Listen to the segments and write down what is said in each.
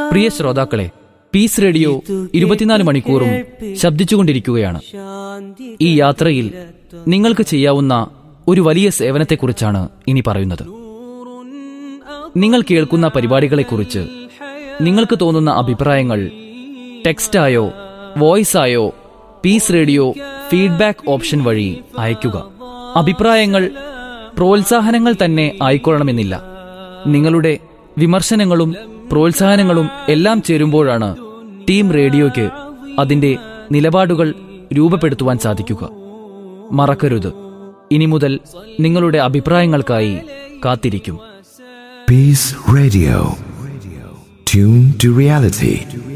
പ്രിയ ശ്രോതാക്കളെ piece radio ഇരുപത്തിനാല് മണിക്കൂറും ശബ്ദിച്ചുകൊണ്ടിരിക്കുകയാണ് ഈ യാത്രയിൽ നിങ്ങൾക്ക് ചെയ്യാവുന്ന ഒരു വലിയ സേവനത്തെക്കുറിച്ചാണ് ഇനി പറയുന്നത് നിങ്ങൾ കേൾക്കുന്ന പരിപാടികളെക്കുറിച്ച് നിങ്ങൾക്ക് തോന്നുന്ന അഭിപ്രായങ്ങൾ ടെക്സ്റ്റായോ വോയിസായോ പീസ് റേഡിയോ ഫീഡ്ബാക്ക് ഓപ്ഷൻ വഴി അയയ്ക്കുക അഭിപ്രായങ്ങൾ പ്രോത്സാഹനങ്ങൾ തന്നെ ആയിക്കൊള്ളണമെന്നില്ല നിങ്ങളുടെ വിമർശനങ്ങളും പ്രോത്സാഹനങ്ങളും എല്ലാം ചേരുമ്പോഴാണ് ടീം റേഡിയോയ്ക്ക് അതിന്റെ നിലപാടുകൾ രൂപപ്പെടുത്തുവാൻ സാധിക്കുക മറക്കരുത് ഇനി മുതൽ നിങ്ങളുടെ അഭിപ്രായങ്ങൾക്കായി കാത്തിരിക്കും Peace Radio. Tune to reality.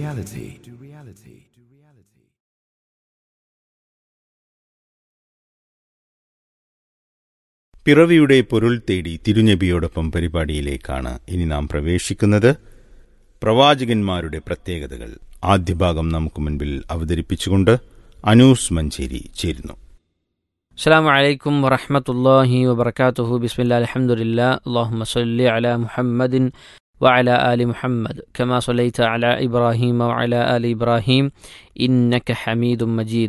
പിറവിയുടെ പൊരുൾ തേടി തിരുനബിയോടൊപ്പം പരിപാടിയിലേക്കാണ് ഇനി നാം പ്രവേശിക്കുന്നത് പ്രവാചകന്മാരുടെ പ്രത്യേകതകൾ ആദ്യ ഭാഗം നമുക്ക് മുൻപിൽ അവതരിപ്പിച്ചുകൊണ്ട് അനൂസ് മഞ്ചേരി ചേരുന്നു السلام عليكم ورحمة الله وبركاته بسم الله الحمد لله اللهم صل على محمد وعلى آل محمد كما صليت على إبراهيم وعلى آل إبراهيم إنك حميد مجيد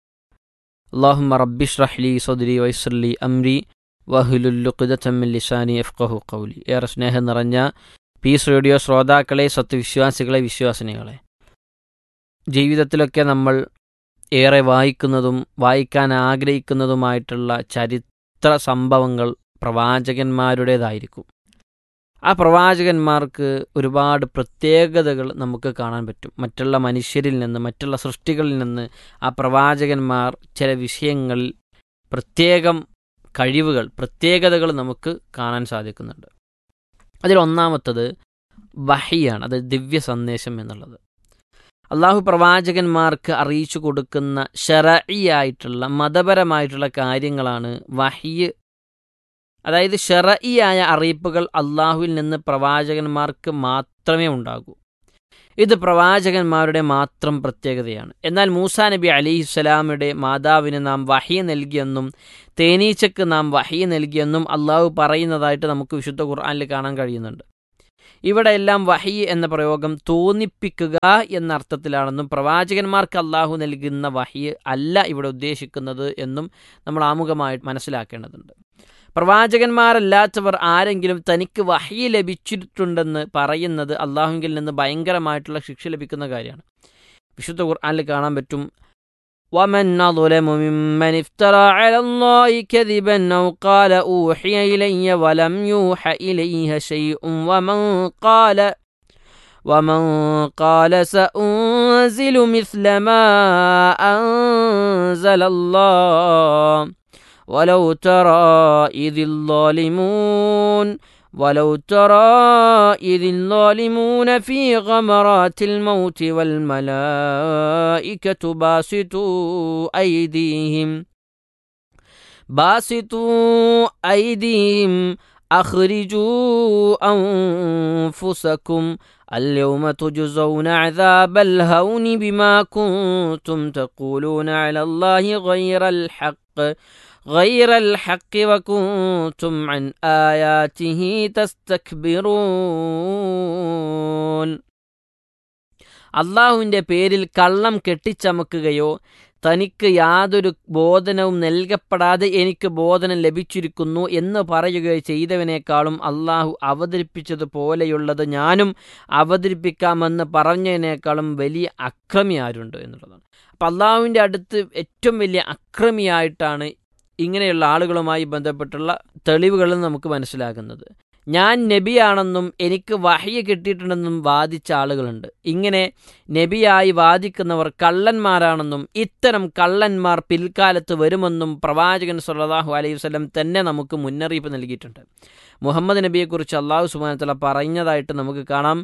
اللهم رب اشرح لي صدري ويسر لي أمري വഹുലുൽ ലുഖ്ദതം മിൻ ലിസാനി യഫ്ഖഹു ഖൗലി ഏറെ സ്നേഹം നിറഞ്ഞ പീസ് റേഡിയോ ശ്രോതാക്കളെ സത്യവിശ്വാസികളെ വിശ്വാസിനികളെ ജീവിതത്തിലൊക്കെ നമ്മൾ ഏറെ വായിക്കുന്നതും വായിക്കാൻ ആഗ്രഹിക്കുന്നതുമായിട്ടുള്ള ചരിത്ര സംഭവങ്ങൾ പ്രവാചകന്മാരുടേതായിരിക്കും ആ പ്രവാചകന്മാർക്ക് ഒരുപാട് പ്രത്യേകതകൾ നമുക്ക് കാണാൻ പറ്റും മറ്റുള്ള മനുഷ്യരിൽ നിന്ന് മറ്റുള്ള സൃഷ്ടികളിൽ നിന്ന് ആ പ്രവാചകന്മാർ ചില വിഷയങ്ങളിൽ പ്രത്യേകം കഴിവുകൾ പ്രത്യേകതകൾ നമുക്ക് കാണാൻ സാധിക്കുന്നുണ്ട് അതിലൊന്നാമത്തത് വഹിയാണ് അത് ദിവ്യ സന്ദേശം എന്നുള്ളത് അള്ളാഹു പ്രവാചകന്മാർക്ക് അറിയിച്ചു കൊടുക്കുന്ന ഷറഇയായിട്ടുള്ള മതപരമായിട്ടുള്ള കാര്യങ്ങളാണ് വഹിയ് അതായത് ഷറഇയായ അറിയിപ്പുകൾ അള്ളാഹുവിൽ നിന്ന് പ്രവാചകന്മാർക്ക് മാത്രമേ ഉണ്ടാകൂ ഇത് പ്രവാചകന്മാരുടെ മാത്രം പ്രത്യേകതയാണ് എന്നാൽ മൂസാ നബി അലിഹിസ്സലാമിയുടെ മാതാവിന് നാം വഹിയ നൽകിയെന്നും തേനീച്ചക്ക് നാം വഹിയ നൽകിയെന്നും അള്ളാഹു പറയുന്നതായിട്ട് നമുക്ക് വിശുദ്ധ ഖുർആനിൽ കാണാൻ കഴിയുന്നുണ്ട് ഇവിടെ എല്ലാം വഹി എന്ന പ്രയോഗം തോന്നിപ്പിക്കുക എന്ന അർത്ഥത്തിലാണെന്നും പ്രവാചകന്മാർക്ക് അള്ളാഹു നൽകുന്ന വഹി അല്ല ഇവിടെ ഉദ്ദേശിക്കുന്നത് എന്നും നമ്മൾ ആമുഖമായിട്ട് മനസ്സിലാക്കേണ്ടതുണ്ട് പ്രവാചകന്മാരല്ലാത്തവർ ആരെങ്കിലും തനിക്ക് വഹി ലഭിച്ചിട്ടുണ്ടെന്ന് പറയുന്നത് അള്ളാഹുവിൽ നിന്ന് ഭയങ്കരമായിട്ടുള്ള ശിക്ഷ ലഭിക്കുന്ന കാര്യമാണ് വിശുദ്ധ ഖുർആനിൽ കാണാൻ പറ്റും ومن أظلم ممن افترى على الله كذبا أو قال أوحي إلي ولم يوح إليه شيء ومن قال ومن قال سأنزل مثل ما أنزل الله ولو ترى إذ الظالمون ولو ترى إذ الظالمون في غمرات الموت والملائكة باسطوا أيديهم باسطوا أيديهم أخرجوا أنفسكم اليوم تجزون عذاب الهون بما كنتم تقولون على الله غير الحق غير الحق وكنتم عن آياته تستكبرون അള്ളാഹുവിൻ്റെ പേരിൽ കള്ളം കെട്ടിച്ചമക്കുകയോ തനിക്ക് യാതൊരു ബോധനവും നൽകപ്പെടാതെ എനിക്ക് ബോധനം ലഭിച്ചിരിക്കുന്നു എന്ന് പറയുകയോ ചെയ്തവനേക്കാളും അള്ളാഹു അവതരിപ്പിച്ചതുപോലെയുള്ളത് ഞാനും അവതരിപ്പിക്കാമെന്ന് പറഞ്ഞതിനേക്കാളും വലിയ അക്രമി ആരുണ്ട് എന്നുള്ളതാണ് അപ്പം അള്ളാഹുവിൻ്റെ അടുത്ത് ഏറ്റവും വലിയ അക്രമിയായിട്ടാണ് ഇങ്ങനെയുള്ള ആളുകളുമായി ബന്ധപ്പെട്ടുള്ള തെളിവുകൾ നമുക്ക് മനസ്സിലാകുന്നത് ഞാൻ നബിയാണെന്നും എനിക്ക് വഹയ കിട്ടിയിട്ടുണ്ടെന്നും വാദിച്ച ആളുകളുണ്ട് ഇങ്ങനെ നബിയായി വാദിക്കുന്നവർ കള്ളന്മാരാണെന്നും ഇത്തരം കള്ളന്മാർ പിൽക്കാലത്ത് വരുമെന്നും പ്രവാചകൻ സല്ലാഹു അലൈഹി വസ്ലം തന്നെ നമുക്ക് മുന്നറിയിപ്പ് നൽകിയിട്ടുണ്ട് മുഹമ്മദ് നബിയെക്കുറിച്ച് അള്ളാഹു സുബാനത്തല പറഞ്ഞതായിട്ട് നമുക്ക് കാണാം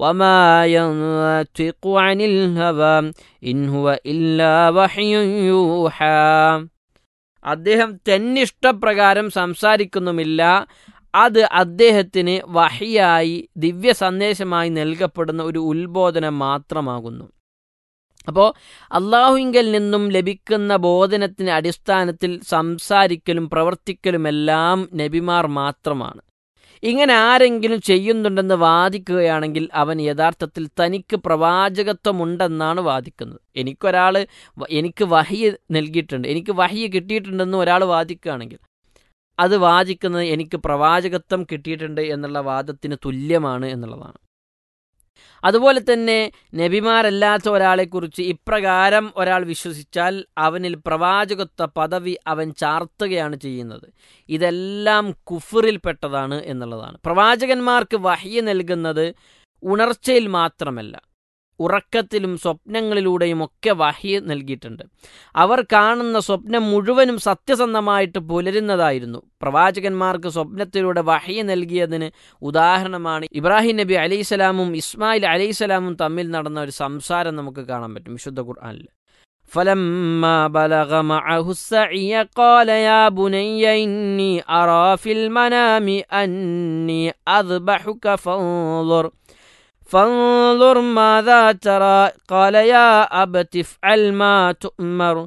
അദ്ദേഹം തന്നിഷ്ടപ്രകാരം സംസാരിക്കുന്നുമില്ല അത് അദ്ദേഹത്തിന് വഹിയായി ദിവ്യ സന്ദേശമായി നൽകപ്പെടുന്ന ഒരു ഉത്ബോധനം മാത്രമാകുന്നു അപ്പോൾ അള്ളാഹുവിങ്കൽ നിന്നും ലഭിക്കുന്ന ബോധനത്തിന് അടിസ്ഥാനത്തിൽ സംസാരിക്കലും പ്രവർത്തിക്കലുമെല്ലാം നബിമാർ മാത്രമാണ് ഇങ്ങനെ ആരെങ്കിലും ചെയ്യുന്നുണ്ടെന്ന് വാദിക്കുകയാണെങ്കിൽ അവൻ യഥാർത്ഥത്തിൽ തനിക്ക് പ്രവാചകത്വമുണ്ടെന്നാണ് വാദിക്കുന്നത് എനിക്കൊരാൾ എനിക്ക് വഹിയ നൽകിയിട്ടുണ്ട് എനിക്ക് വഹിയ കിട്ടിയിട്ടുണ്ടെന്ന് ഒരാൾ വാദിക്കുകയാണെങ്കിൽ അത് വാദിക്കുന്നത് എനിക്ക് പ്രവാചകത്വം കിട്ടിയിട്ടുണ്ട് എന്നുള്ള വാദത്തിന് തുല്യമാണ് എന്നുള്ളതാണ് അതുപോലെ തന്നെ നബിമാരല്ലാത്ത ഒരാളെക്കുറിച്ച് ഇപ്രകാരം ഒരാൾ വിശ്വസിച്ചാൽ അവനിൽ പ്രവാചകത്വ പദവി അവൻ ചാർത്തുകയാണ് ചെയ്യുന്നത് ഇതെല്ലാം കുഫറിൽപ്പെട്ടതാണ് എന്നുള്ളതാണ് പ്രവാചകന്മാർക്ക് വഹ്യ നൽകുന്നത് ഉണർച്ചയിൽ മാത്രമല്ല ഉറക്കത്തിലും സ്വപ്നങ്ങളിലൂടെയും ഒക്കെ വഹ്യ നൽകിയിട്ടുണ്ട് അവർ കാണുന്ന സ്വപ്നം മുഴുവനും സത്യസന്ധമായിട്ട് പുലരുന്നതായിരുന്നു പ്രവാചകന്മാർക്ക് സ്വപ്നത്തിലൂടെ വഹ്യ നൽകിയതിന് ഉദാഹരണമാണ് ഇബ്രാഹിം നബി അലൈഹിസ്സലാമും ഇസ്മായിൽ അലൈഹിസ്സലാമും തമ്മിൽ നടന്ന ഒരു സംസാരം നമുക്ക് കാണാൻ പറ്റും വിശുദ്ധ ഖുർആനിൽ فلما بلغ معه السعي قال يا بني إني أرى في المنام أني أذبحك فانظر فانظر ماذا ترى قال يا أبت افعل ما تؤمر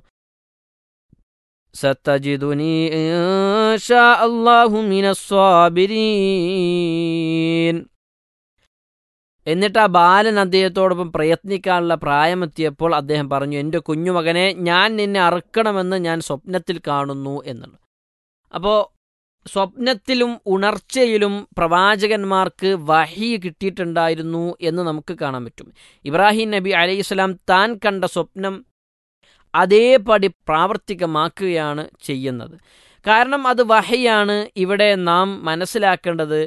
ستجدني إن شاء الله من الصابرين എന്നിട്ട് ആ ബാലൻ അദ്ദേഹത്തോടൊപ്പം പ്രയത്നിക്കാനുള്ള പ്രായമെത്തിയപ്പോൾ അദ്ദേഹം പറഞ്ഞു എൻ്റെ കുഞ്ഞുമകനെ ഞാൻ നിന്നെ അറുക്കണമെന്ന് ഞാൻ സ്വപ്നത്തിൽ കാണുന്നു എന്നുള്ളത് അപ്പോൾ സ്വപ്നത്തിലും ഉണർച്ചയിലും പ്രവാചകന്മാർക്ക് വഹി കിട്ടിയിട്ടുണ്ടായിരുന്നു എന്ന് നമുക്ക് കാണാൻ പറ്റും ഇബ്രാഹിം നബി അലൈഹിസ്ലാം താൻ കണ്ട സ്വപ്നം അതേപടി പ്രാവർത്തികമാക്കുകയാണ് ചെയ്യുന്നത് കാരണം അത് വഹയാണ് ഇവിടെ നാം മനസ്സിലാക്കേണ്ടത്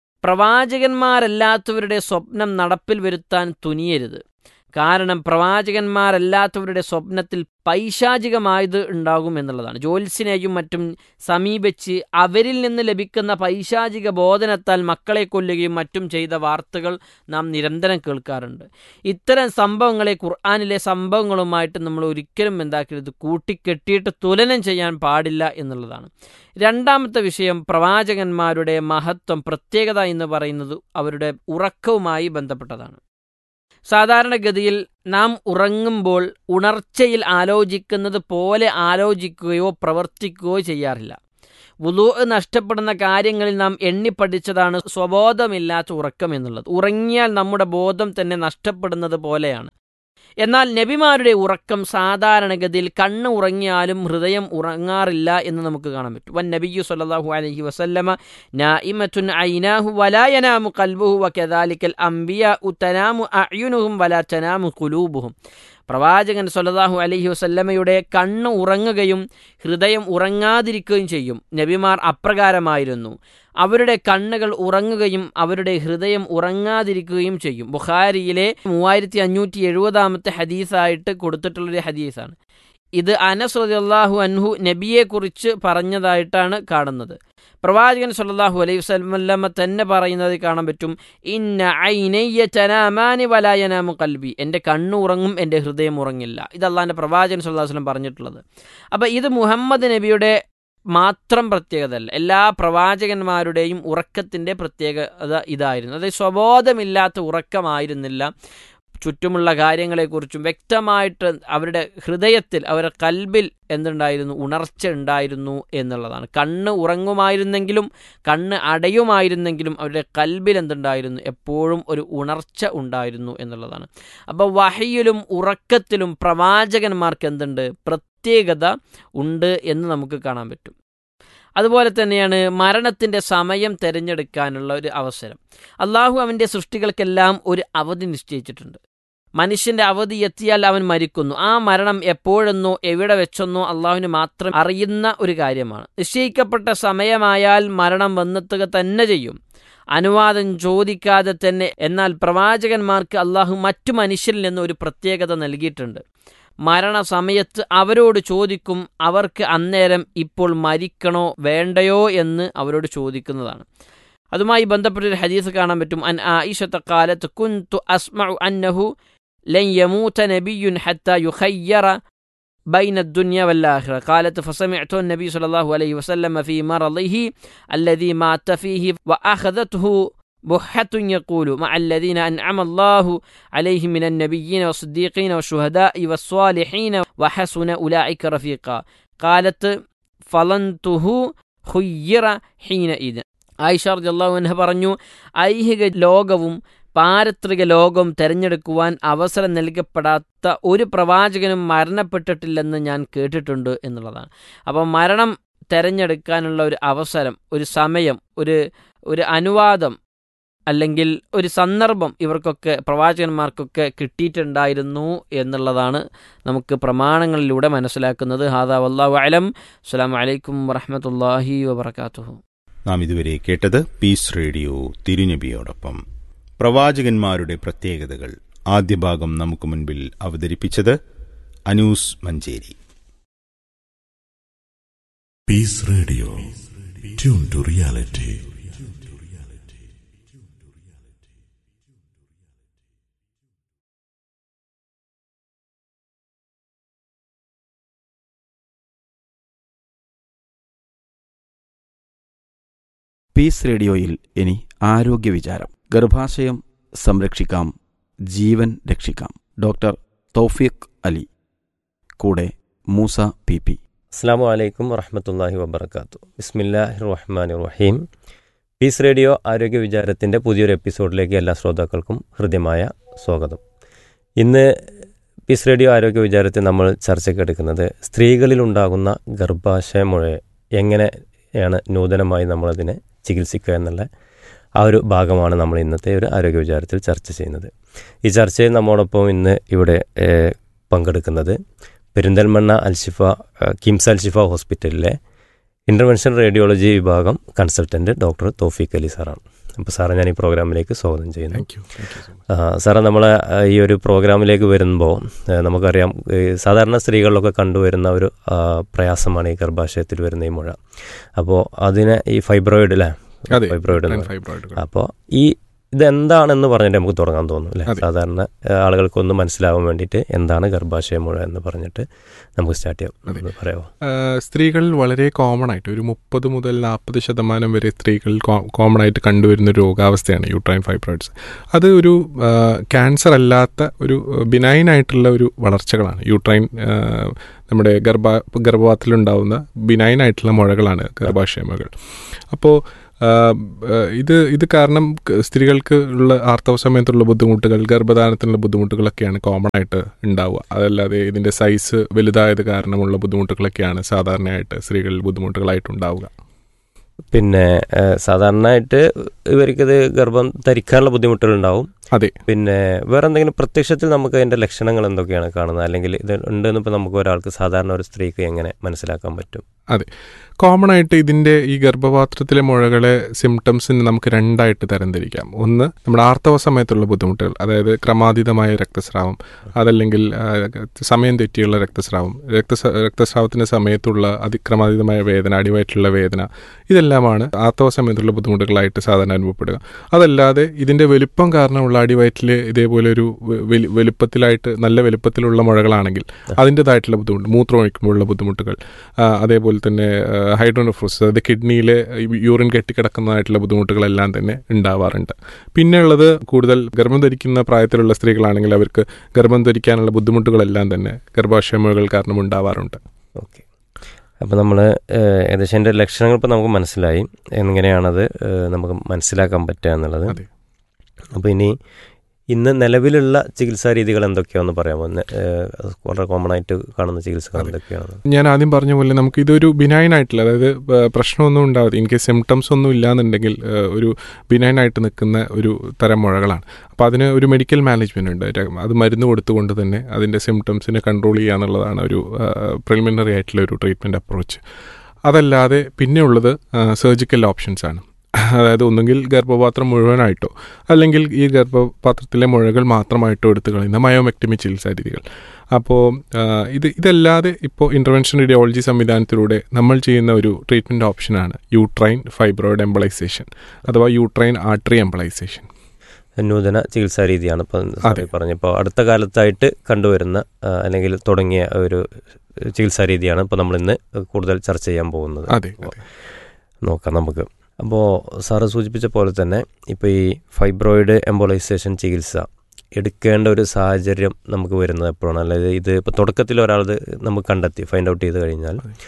പ്രവാചകന്മാരല്ലാത്തവരുടെ സ്വപ്നം നടപ്പിൽ വരുത്താൻ തുനിയരുത് കാരണം പ്രവാചകന്മാരല്ലാത്തവരുടെ സ്വപ്നത്തിൽ പൈശാചികമായത് ഉണ്ടാകും എന്നുള്ളതാണ് ജ്യോത്സ്യനെയും മറ്റും സമീപിച്ച് അവരിൽ നിന്ന് ലഭിക്കുന്ന പൈശാചിക ബോധനത്താൽ മക്കളെ കൊല്ലുകയും മറ്റും ചെയ്ത വാർത്തകൾ നാം നിരന്തരം കേൾക്കാറുണ്ട് ഇത്തരം സംഭവങ്ങളെ ഖുർആാനിലെ സംഭവങ്ങളുമായിട്ട് നമ്മൾ ഒരിക്കലും എന്താക്കരുത് കൂട്ടിക്കെട്ടിയിട്ട് തുലനം ചെയ്യാൻ പാടില്ല എന്നുള്ളതാണ് രണ്ടാമത്തെ വിഷയം പ്രവാചകന്മാരുടെ മഹത്വം പ്രത്യേകത എന്ന് പറയുന്നത് അവരുടെ ഉറക്കവുമായി ബന്ധപ്പെട്ടതാണ് സാധാരണഗതിയിൽ നാം ഉറങ്ങുമ്പോൾ ഉണർച്ചയിൽ ആലോചിക്കുന്നത് പോലെ ആലോചിക്കുകയോ പ്രവർത്തിക്കുകയോ ചെയ്യാറില്ല വുലു നഷ്ടപ്പെടുന്ന കാര്യങ്ങളിൽ നാം എണ്ണിപ്പഠിച്ചതാണ് സ്വബോധമില്ലാത്ത ഉറക്കം എന്നുള്ളത് ഉറങ്ങിയാൽ നമ്മുടെ ബോധം തന്നെ നഷ്ടപ്പെടുന്നത് പോലെയാണ് എന്നാൽ നബിമാരുടെ ഉറക്കം സാധാരണഗതിയിൽ കണ്ണ് ഉറങ്ങിയാലും ഹൃദയം ഉറങ്ങാറില്ല എന്ന് നമുക്ക് കാണാൻ പറ്റും വൻ നബിയു സല്ലല്ലാഹു അലൈഹി വസല്ലമ നായിമത്തുൻ ഐനാഹു വലായനാമു കൽബുഹു വകദാലിക്കൽ അംബിയ ഉത്തനാമു അയുനുഹും വലാ തനാമു കുലൂബുഹും പ്രവാചകൻ സല്ലല്ലാഹു അലൈഹി വസല്ലമയുടെ കണ്ണ് ഉറങ്ങുകയും ഹൃദയം ഉറങ്ങാതിരിക്കുകയും ചെയ്യും നബിമാർ അപ്രകാരമായിരുന്നു അവരുടെ കണ്ണുകൾ ഉറങ്ങുകയും അവരുടെ ഹൃദയം ഉറങ്ങാതിരിക്കുകയും ചെയ്യും ബുഖാരിയിലെ മൂവായിരത്തി അഞ്ഞൂറ്റി എഴുപതാമത്തെ ഹദീസായിട്ട് കൊടുത്തിട്ടുള്ളൊരു ഹദീസാണ് ഇത് അനസ് റളിയല്ലാഹു അൻഹു നബിയെക്കുറിച്ച് പറഞ്ഞതായിട്ടാണ് കാണുന്നത് പ്രവാചകൻ സല്ലല്ലാഹു അലൈഹി വസല്ലമ തന്നെ പറയുന്നത് കാണാൻ പറ്റും ഇന്ന ഐനയ്യ ചനാമാനി വലായനാമു കൽബി എൻ്റെ കണ്ണ് ഉറങ്ങും എൻ്റെ ഹൃദയം ഉറങ്ങില്ല ഇത് അള്ളാഹിൻ്റെ പ്രവാചകൻ സല്ലല്ലാഹു അലൈഹി വസല്ലം പറഞ്ഞിട്ടുള്ളത് അപ്പോൾ ഇത് മുഹമ്മദ് നബിയുടെ മാത്രം പ്രത്യേകതയല്ല എല്ലാ പ്രവാചകന്മാരുടെയും ഉറക്കത്തിൻ്റെ പ്രത്യേകത ഇതായിരുന്നു അതായത് സ്വബോധമില്ലാത്ത ഉറക്കമായിരുന്നില്ല ചുറ്റുമുള്ള കാര്യങ്ങളെക്കുറിച്ചും വ്യക്തമായിട്ട് അവരുടെ ഹൃദയത്തിൽ അവരുടെ കൽബിൽ എന്തുണ്ടായിരുന്നു ഉണർച്ച ഉണ്ടായിരുന്നു എന്നുള്ളതാണ് കണ്ണ് ഉറങ്ങുമായിരുന്നെങ്കിലും കണ്ണ് അടയുമായിരുന്നെങ്കിലും അവരുടെ കൽബിൽ എന്തുണ്ടായിരുന്നു എപ്പോഴും ഒരു ഉണർച്ച ഉണ്ടായിരുന്നു എന്നുള്ളതാണ് അപ്പോൾ വഹയിലും ഉറക്കത്തിലും പ്രവാചകന്മാർക്ക് എന്തുണ്ട് പ്രത്യേകത ഉണ്ട് എന്ന് നമുക്ക് കാണാൻ പറ്റും അതുപോലെ തന്നെയാണ് മരണത്തിൻ്റെ സമയം തിരഞ്ഞെടുക്കാനുള്ള ഒരു അവസരം അള്ളാഹു അവൻ്റെ സൃഷ്ടികൾക്കെല്ലാം ഒരു അവധി നിശ്ചയിച്ചിട്ടുണ്ട് മനുഷ്യന്റെ അവധി എത്തിയാൽ അവൻ മരിക്കുന്നു ആ മരണം എപ്പോഴെന്നോ എവിടെ വെച്ചെന്നോ അള്ളാഹുവിന് മാത്രം അറിയുന്ന ഒരു കാര്യമാണ് നിശ്ചയിക്കപ്പെട്ട സമയമായാൽ മരണം വന്നെത്തുക തന്നെ ചെയ്യും അനുവാദം ചോദിക്കാതെ തന്നെ എന്നാൽ പ്രവാചകന്മാർക്ക് അള്ളാഹു മറ്റു മനുഷ്യരിൽ നിന്ന് ഒരു പ്രത്യേകത നൽകിയിട്ടുണ്ട് മരണസമയത്ത് അവരോട് ചോദിക്കും അവർക്ക് അന്നേരം ഇപ്പോൾ മരിക്കണോ വേണ്ടയോ എന്ന് അവരോട് ചോദിക്കുന്നതാണ് അതുമായി ബന്ധപ്പെട്ടൊരു ഹദീസ് കാണാൻ പറ്റും അൻ ആയിഷത്ത കാലത്ത് കുന്തു അസ്മഉ അന്നഹു ലൻ യമൂത നബിയുൻ ഹത്ത യുഖയ്യറ بين الدنيا والآخرة قالت فسمعت النبي صلى الله عليه وسلم في مرضه الذي مات فيه وأخذته بحة يقول مع الذين أنعم الله عليهم من النبيين والصديقين والشهداء والصالحين وحسن أولئك رفيقا قالت فلنته خير حينئذ ആയിഷ റളിയല്ലാഹു അൻഹ പറഞ്ഞു ഐഹിക ലോകവും പാരത്രിക ലോകവും തിരഞ്ഞെടുക്കുവാൻ അവസരം നൽകപ്പെടാത്ത ഒരു പ്രവാചകനും മരണപ്പെട്ടിട്ടില്ലെന്ന് ഞാൻ കേട്ടിട്ടുണ്ട് എന്നുള്ളതാണ് അപ്പോൾ മരണം തിരഞ്ഞെടുക്കാനുള്ള ഒരു അവസരം ഒരു സമയം ഒരു ഒരു അനുവാദം അല്ലെങ്കിൽ ഒരു സന്ദർഭം ഇവർക്കൊക്കെ പ്രവാചകന്മാർക്കൊക്കെ കിട്ടിയിട്ടുണ്ടായിരുന്നു എന്നുള്ളതാണ് നമുക്ക് പ്രമാണങ്ങളിലൂടെ മനസ്സിലാക്കുന്നത് ഹാദാ വല്ലാഹു അലം അസ്സലാമു അലൈക്കും വറഹ്മത്തുള്ളാഹി വബറകാതുഹു നാം ഇതുവരെ കേട്ടത് പീസ് റേഡിയോ തിരുനബിയോടൊപ്പം പ്രവാചകന്മാരുടെ പ്രത്യേകതകൾ ആദ്യ ഭാഗം നമുക്ക് മുൻപിൽ അവതരിപ്പിച്ചത് Anoos Manjeri Peace Radio. Tune to reality. Peace റേഡിയോയിൽ ഇനി ആരോഗ്യ വിചാരം ഗർഭാശയം സംരക്ഷിക്കാം ജീവൻ രക്ഷിക്കാം ഡോക്ടർ തൗഫീഖ് അലി കൂടെ മൂസ പി പി അസ്സാം വലൈക്കും വറഹമത്തല്ലാഹി വബർക്കാത്തു ബിസ്മില്ലാഹി റഹ്മാൻ റഹീം പീസ് റേഡിയോ ആരോഗ്യ വിചാരത്തിൻ്റെ പുതിയൊരു എപ്പിസോഡിലേക്ക് എല്ലാ ശ്രോതാക്കൾക്കും ഹൃദ്യമായ സ്വാഗതം ഇന്ന് പീസ് റേഡിയോ ആരോഗ്യ വിചാരത്തിൽ നമ്മൾ ചർച്ചയ്ക്ക് എടുക്കുന്നത് സ്ത്രീകളിലുണ്ടാകുന്ന ഗർഭാശയമുഴയെ എങ്ങനെയാണ് നൂതനമായി നമ്മളതിനെ ചികിത്സിക്കുക എന്നുള്ള ആ ഒരു ഭാഗമാണ് നമ്മൾ ഇന്നത്തെ ഒരു ആരോഗ്യ വിചാരത്തിൽ ചർച്ച ചെയ്യുന്നത് ഈ ചർച്ചയിൽ നമ്മോടൊപ്പം ഇന്ന് ഇവിടെ ഏഹ്, പങ്കെടുക്കുന്നത് പെരിന്തൽമണ്ണ അൽഷിഫ ഏഹ്, കിംസ് അൽഷിഫ ഹോസ്പിറ്റലിലെ ഇൻ്റർവെൻഷൻ റേഡിയോളജി വിഭാഗം കൺസൾട്ടൻറ്റ് ഡോക്ടർ തോഫീഖ് അലി സാറാണ് അപ്പോൾ സാറെ ഞാൻ ഈ പ്രോഗ്രാമിലേക്ക് സ്വാഗതം ചെയ്യുന്നു ആ, സാറേ നമ്മളെ ആ, ഈ ഒരു പ്രോഗ്രാമിലേക്ക് വരുമ്പോൾ ആ, നമുക്കറിയാം ഈ സാധാരണ സ്ത്രീകളിലൊക്കെ കണ്ടുവരുന്ന ഒരു ആ, പ്രയാസമാണ് ഈ ഗർഭാശയത്തിൽ വരുന്ന ഈ മുഴ അപ്പോൾ അതിനെ ഈ ഫൈബ്രോയിഡ് അല്ലേ അതെ ഫൈബ്രോയിഡ് എന്ന് പറയും. ഫൈബ്രോയിഡുകൾ അപ്പോൾ ഈ ഇതെന്താണെന്ന് പറഞ്ഞിട്ട് നമുക്ക് തുടങ്ങാൻ തോന്നും അല്ലേ അതെ. സാധാരണ ആ, ആളുകൾക്കൊന്ന് മനസ്സിലാവാൻ വേണ്ടിയിട്ട് എന്താണ് ഗർഭാശയ മുഴ എന്ന് പറഞ്ഞിട്ട് നമുക്ക് സ്റ്റാർട്ട് ചെയ്യാം അതെ. ഒന്ന് പറയാമോ ആഹ് സ്ത്രീകളിൽ വളരെ കോമൺ ആയിട്ട് ഒരു മുപ്പത് മുതൽ നാൽപ്പത് ശതമാനം വരെ സ്ത്രീകളിൽ കോമൺ ആയിട്ട് കണ്ടുവരുന്ന ഒരു രോഗാവസ്ഥയാണ് യൂട്രൈൻ ഫൈബ്രോയിഡ്സ് അത് ഒരു ക്യാൻസർ അല്ലാത്ത ഒരു ബിനൈൻ ആയിട്ടുള്ള ഒരു വളർച്ചകളാണ് യൂട്രൈൻ ആഹ് നമ്മുടെ ഗർഭ ഗർഭപാത്രത്തിലുണ്ടാവുന്ന ബിനൈൻ ആയിട്ടുള്ള മുഴകളാണ് ഗർഭാശയമുകൾ അപ്പോൾ ഇത് ഇത് കാരണം ക- സ്ത്രീകൾക്ക് ഉള്ള ആർത്തവ സമയത്തുള്ള ബുദ്ധിമുട്ടുകൾ ഗർഭധാരണത്തിനുള്ള ബുദ്ധിമുട്ടുകളൊക്കെയാണ് കോമൺ ആയിട്ട് ഉണ്ടാവുക അതല്ലാതെ ഇതിൻ്റെ സൈസ് വലുതായത് കാരണമുള്ള ബുദ്ധിമുട്ടുകളൊക്കെയാണ് സാധാരണയായിട്ട് സ്ത്രീകളിൽ ബുദ്ധിമുട്ടുകളായിട്ട് ഉണ്ടാവുക പിന്നെ ആ, സാധാരണയായിട്ട് ഇവർക്കിത് ഗർഭം ധരിക്കാനുള്ള ബുദ്ധിമുട്ടുകൾ ഉണ്ടാവും അതെ പിന്നെ വേറെ എന്തെങ്കിലും പ്രത്യക്ഷത്തിൽ നമുക്ക് അതിന്റെ ലക്ഷണങ്ങൾ എന്തൊക്കെയാണ് കാണുന്നത് അല്ലെങ്കിൽ ഇത് ഉണ്ടെന്ന് ഇപ്പോൾ നമുക്ക് ഒരാൾക്ക് സാധാരണ ഒരു സ്ത്രീക്ക് എങ്ങനെ മനസ്സിലാക്കാൻ പറ്റും അതെ കോമൺ ആയിട്ട് ഇതിൻ്റെ ഈ ഗർഭപാത്രത്തിലെ മുഴകളെ സിംറ്റംസിന് നമുക്ക് രണ്ടായിട്ട് തരംതിരിക്കാം ഒന്ന് നമ്മുടെ ആർത്തവ സമയത്തുള്ള ബുദ്ധിമുട്ടുകൾ അതായത് ക്രമാതീതമായ രക്തസ്രാവം അതല്ലെങ്കിൽ ആ, സമയം തെറ്റിയുള്ള രക്തസ്രാവം രക്തസ രക്തസ്രാവത്തിൻ്റെ സമയത്തുള്ള അതിക്രമാതീതമായ വേദന അടിവയറ്റിലുള്ള വേദന ഇതെല്ലാമാണ് ആർത്തവ സമയത്തുള്ള ബുദ്ധിമുട്ടുകളായിട്ട് സാധാരണ അനുഭവപ്പെടുക അതല്ലാതെ ഇതിൻ്റെ വലുപ്പം കാരണമുള്ള അടിവയറ്റിൽ ഇതേപോലെ ഒരു വെ- വെലു- വലുപ്പത്തിലായിട്ട് നല്ല വലുപ്പത്തിലുള്ള മുഴകളാണെങ്കിൽ അതിൻ്റെതായിട്ടുള്ള ബുദ്ധിമുട്ട് മൂത്രം ഒഴിക്കുമ്പോഴുള്ള ബുദ്ധിമുട്ടുകൾ ആ, അതേപോലെ തന്നെ ഹൈഡ്രോനഫ്രോസിസ് അതായത് കിഡ്നിയിലെ യൂറിൻ കെട്ടിക്കിടക്കുന്നതായിട്ടുള്ള ബുദ്ധിമുട്ടുകളെല്ലാം തന്നെ ഉണ്ടാവാറുണ്ട് പിന്നെ ഉള്ളത് കൂടുതൽ ഗർഭം ധരിക്കുന്ന പ്രായത്തിലുള്ള സ്ത്രീകളാണെങ്കിൽ അവർക്ക് ഗർഭം ധരിക്കാനുള്ള ബുദ്ധിമുട്ടുകളെല്ലാം തന്നെ ഗർഭാശയമുഴകൾ കാരണം ഉണ്ടാവാറുണ്ട് ഓക്കെ അപ്പോൾ നമ്മൾ ഏകദേശം അതിൻ്റെ ലക്ഷണങ്ങൾ ഇപ്പോൾ നമുക്ക് മനസ്സിലായി എങ്ങനെയാണത് ഏഹ്, നമുക്ക് മനസ്സിലാക്കാൻ പറ്റുക എന്നുള്ളത് അതെ. അപ്പോൾ ഇനി ഇന്ന് നിലവിലുള്ള ചികിത്സാ രീതികൾ എന്തൊക്കെയാണെന്ന് പറയാമോ നെ- ഏഹ്, വളരെ കോമൺ ആയിട്ട് കാണുന്ന ചികിത്സകൾ എന്തൊക്കെയാണ് ഞാൻ ആദ്യം പറഞ്ഞ പോലെ നമുക്ക് ഇതൊരു ബിനൈൻ ആയിട്ടുള്ള അതായത് ആ, പ്രശ്നമൊന്നും ഉണ്ടാവാതെ എനിക്ക് സിംറ്റംസ് ഒന്നും ഇല്ലാന്നുണ്ടെങ്കിൽ ആ, ഒരു ബിനൈൻ ആയിട്ട് നിൽക്കുന്ന ഒരു തരം മുഴകളാണ് അപ്പോൾ അതിന് ഒരു മെഡിക്കൽ മാനേജ്മെന്റ് ഉണ്ട് ര- അത് മരുന്ന് കൊടുത്തുകൊണ്ട് തന്നെ അതിൻ്റെ സിംറ്റംസിനെ കൺട്രോൾ ചെയ്യുക എന്നുള്ളതാണ് ഒരു പ്രിലിമിനറി ആയിട്ടുള്ള ഒരു ട്രീറ്റ്മെൻറ്റ് അപ്രോച്ച് അതല്ലാതെ പിന്നെ ഉള്ളത് സർജിക്കൽ ഓപ്ഷൻസ് ആണ് അതായത് ഒന്നുകിൽ ഗർഭപാത്രം മുഴുവനായിട്ടോ അല്ലെങ്കിൽ ഈ ഗർഭപാത്രത്തിലെ മുഴകൾ മാത്രമായിട്ടോ എടുത്തു കളയുന്ന മയോമെക്ടമി ചികിത്സാ രീതികൾ അപ്പോൾ ഇത് ഇതല്ലാതെ ഇപ്പോൾ ഇൻ്റർവെൻഷൻ റേഡിയോളജി സംവിധാനത്തിലൂടെ നമ്മൾ ചെയ്യുന്ന ഒരു ട്രീറ്റ്മെൻറ്റ് ഓപ്ഷനാണ് യൂട്രൈൻ ഫൈബ്രോയിഡ് എംബളൈസേഷൻ അഥവാ യൂട്രൈൻ ആർട്ടറി എംബളൈസേഷൻ നൂതന ചികിത്സാ രീതിയാണ് ഇപ്പോൾ അതെ. പറഞ്ഞപ്പോൾ അടുത്ത കാലത്തായിട്ട് കണ്ടുവരുന്ന ആ, അല്ലെങ്കിൽ തുടങ്ങിയ ഒരു ചികിത്സാ രീതിയാണ് ഇപ്പോൾ നമ്മൾ ഇന്ന് കൂടുതൽ ചർച്ച ചെയ്യാൻ പോകുന്നത് അതെ അതെ നോക്കാം നമുക്ക് അപ്പോൾ സാറ് സൂചിപ്പിച്ച പോലെ തന്നെ ഇപ്പോൾ ഈ ഫൈബ്രോയിഡ് എംബോളൈസേഷൻ ചികിത്സ എടുക്കേണ്ട ഒരു സാഹചര്യം നമുക്ക് വരുന്നത് എപ്പോഴാണ് അതായത് ഇത് ഇപ്പോൾ തുടക്കത്തിൽ ഒരാളത് നമുക്ക് കണ്ടെത്തി ഫൈൻഡ് ഔട്ട് ചെയ്ത് കഴിഞ്ഞാൽ